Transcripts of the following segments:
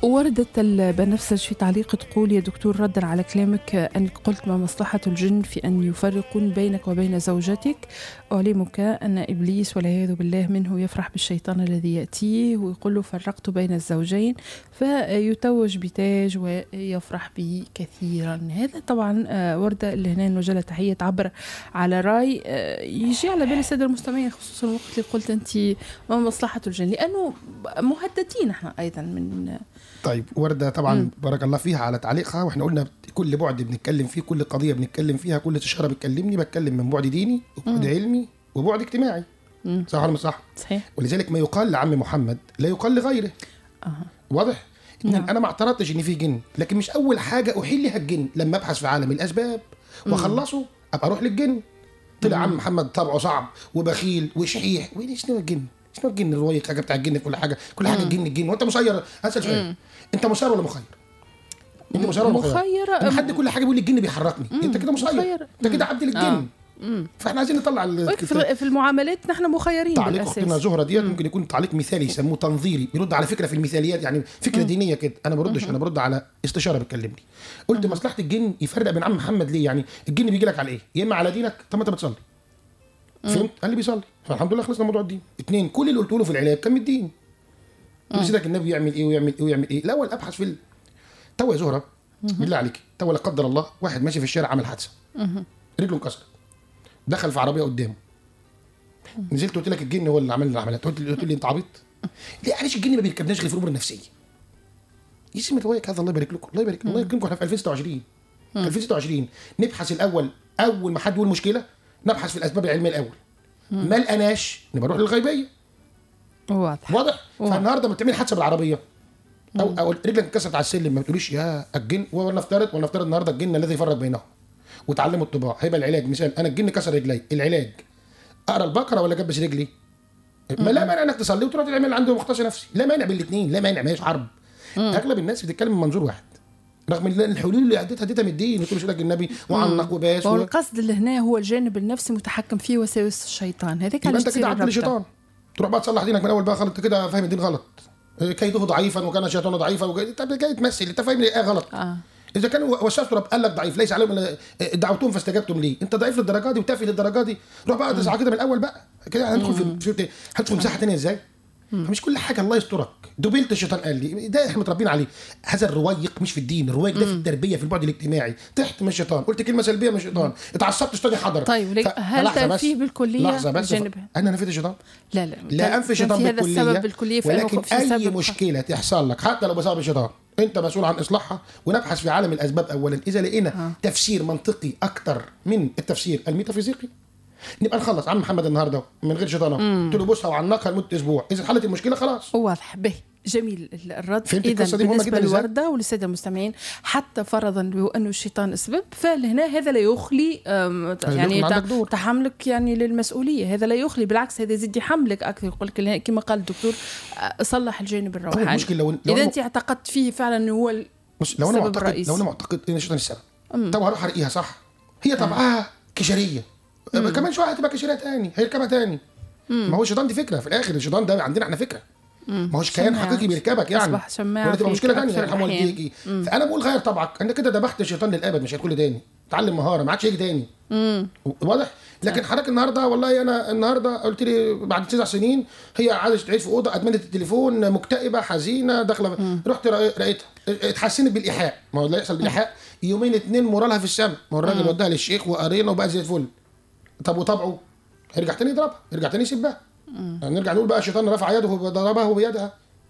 وردت البنفسج في تعليق تقول يا دكتور ردا على كلامك أنك قلت ما مصلحة الجن في أن يفرقون بينك وبين زوجتك أعلمك أن إبليس والعياذ بالله منه يفرح بالشيطان الذي يأتيه ويقول له فرقت بين الزوجين فيتوج بتاج ويفرح به كثيرا هذا طبعا آه، وردة اللي هنا نوجه لها تحية تعبر على رأي آه، يجي على بال السادة المستمعين خصوصا الوقت اللي قلت أنت ما مصلحة الجن لأنه مهددين احنا أيضا من طيب وردة طبعا م. بارك الله فيها على تعليقها واحنا قلنا كل بعد بنتكلم فيه كل قضية بنتكلم فيها كل استشارة بتكلمني بتكلم من بعد ديني وبعد م. علمي وبعد اجتماعي م. صح ولا مش صح؟ صحيح ولذلك ما يقال لعم محمد لا يقال لغيره أه. واضح؟ إن نعم. انا ما اعترضتش ان في جن لكن مش اول حاجه احلها الجن لما ابحث في عالم الاسباب واخلصه ابقى اروح للجن طلع عم محمد طبعه صعب وبخيل وشحيح وين شنو الجن؟ شنو الجن الروايق حاجه بتاع الجن في كل حاجه كل حاجه الجن الجن وانت مسير اسال سؤال انت مسير ولا مخير؟ انت مسير ولا مخير؟ مخير لما حد كل حاجه بيقول لي الجن بيحركني انت كده مسير مخير. انت كده عبد للجن آه. مم. فاحنا عايزين نطلع ال- ولكن في في المعاملات نحن مخيرين تعليق اختنا بالاساس زهره ديت ممكن يكون تعليق مثالي يسموه تنظيري بيرد على فكره في المثاليات يعني فكره دينيه كده انا ما بردش انا برد على استشاره بتكلمني قلت مصلحه الجن يفرق بين عم محمد ليه يعني الجن بيجي لك على ايه يا اما على دينك طب ما انت بتصلي فهمت قال لي بيصلي فالحمد لله خلصنا من موضوع الدين اثنين كل اللي قلته له في العلاج كان من الدين سيدك النبي يعمل ايه ويعمل ايه ويعمل ايه الاول ابحث في ال... تو يا زهره بالله عليك تو لا قدر الله واحد ماشي في الشارع عمل حادثه رجله انكسرت دخل في عربيه قدامه نزلت قلت لك الجن هو اللي عمل العمليات قلت لي قلت لي انت عبيط ليه معلش الجن ما بيركبناش غير في الامور النفسيه يسمى روايك هذا الله يبارك لكم الله يبارك الله يكرمكم احنا في 2026 2026 نبحث الاول اول ما حد يقول مشكله نبحث في الاسباب العلميه الاول ما لقناش نبقى نروح للغيبيه واضح واضح واضح. فالنهارده لما تعمل حادثه بالعربيه او او رجلك اتكسرت على السلم ما بتقوليش يا الجن ولنفترض ولنفترض النهارده الجن الذي يفرق بينهم وتعلموا الطباع هيبقى العلاج مثال انا الجن كسر رجلي العلاج اقرا البقره ولا جبس رجلي ما لا مانع انك تصلي وتروح تعمل عنده مختص نفسي لا مانع بالاثنين لا مانع ما هيش حرب اغلب الناس بتتكلم من منظور واحد رغم ان الحلول اللي اديتها اديتها من الدين يقول لك النبي وعنق وباس هو و... القصد اللي هنا هو الجانب النفسي متحكم فيه وساوس الشيطان هذاك يبقى علاش انت تصير كده عبد الربطة. الشيطان تروح بقى تصلح دينك من اول بقى غلط انت كده فاهم الدين غلط كيده ضعيفا وكان الشيطان ضعيفا وجاي انت جاي تمثل انت فاهم ايه غلط اه اذا كان وشفت رب قال لك ضعيف ليس عليهم إلا دعوتهم فاستجبتم لي انت ضعيف للدرجه دي وتافه للدرجه دي روح بقى تسعى كده من الاول بقى كده هندخل في في هندخل في مساحه ثانيه ازاي فمش كل حاجه الله يسترك دبلت الشيطان قال لي ده احنا متربيين عليه هذا الروايق مش في الدين الروايق ده في التربيه في البعد الاجتماعي تحت من الشيطان قلت كلمه سلبيه من الشيطان اتعصبت الشيطان حضر طيب وليك- هل تنفيه بالكلية لحظه بس الجانب؟ انا نفيت الشيطان لا لا لا انفي الشيطان تنفي بالكليه هذا السبب بالكليه فإنه ولكن في اي سبب مشكله تحصل لك حتى لو بسبب الشيطان انت مسؤول عن اصلاحها ونبحث في عالم الاسباب اولا اذا لقينا آه. تفسير منطقي اكتر من التفسير الميتافيزيقي نبقى نخلص عم محمد النهارده من غير شيطان أهو. قلت له بصها وعنقها لمده اسبوع اذا حلت المشكله خلاص واضح به جميل الرد فهمت اذا القصة دي مهمة بالنسبه جداً إزاي؟ للورده وللساده المستمعين حتى فرضا لو انه الشيطان اسباب فلهنا هذا لا يخلي أم، يعني يكون عندك ت- دور. تحملك يعني للمسؤوليه هذا لا يخلي بالعكس هذا يزيد يحملك اكثر يقول لك كما قال الدكتور أه، صلح الجانب الروحاني المشكلة لو- لو اذا أنا- انت اعتقدت فيه فعلا انه هو ال- بص لو انا السبب معتقد الرئيسي. لو انا معتقد ان الشيطان السبب طب هروح ارقيها صح هي طبعها كشريه كمان شويه هتبقى كشريه تاني هيركبها تاني ما هو الشيطان دي فكره في الاخر الشيطان ده عندنا احنا فكره ما هوش كيان شماعة. حقيقي بيركبك يعني أصبح شماعة ولا تبقى فيك مشكله ثانيه أكثر يرحم الأحيان. والديك فانا بقول غير طبعك انت كده ذبحت الشيطان للابد مش هتقول تاني اتعلم مهاره ما عادش يجي تاني واضح لكن حضرتك النهارده والله انا النهارده قلت لي بعد تسع سنين هي عايزه تعيش في اوضه ادمنت التليفون مكتئبه حزينه داخله رحت رأي- لقيتها اتحسنت بالايحاء ما هو اللي يحصل بالايحاء يومين اتنين مورالها في السماء ما هو الراجل وداها للشيخ وقرينا وبقى زي الفل طب وطبعه هيرجع تاني يضربها يرجع تاني يسيبها نرجع نقول بقى الشيطان رفع يده وضربه بيدها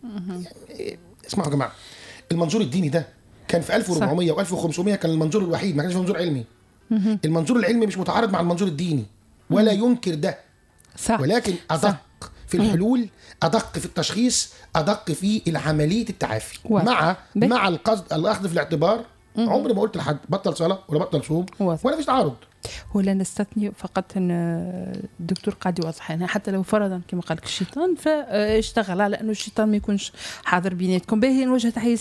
يعني اسمعوا يا جماعه المنظور الديني ده كان في 1400 و1500 كان المنظور الوحيد ما كانش منظور علمي المنظور العلمي مش متعارض مع المنظور الديني ولا ينكر ده صح ولكن ادق في الحلول ادق في التشخيص ادق في العمليه التعافي واضح. مع به. مع القصد الاخذ في الاعتبار عمري ما قلت لحد بطل صلاه ولا بطل صوم واضح. ولا فيش تعارض ولا نستثني فقط ان الدكتور قاعد يوضح لنا حتى لو فرضا كما قال لك الشيطان فاشتغل على انه الشيطان ما يكونش حاضر بيناتكم باهي نوجه تحيه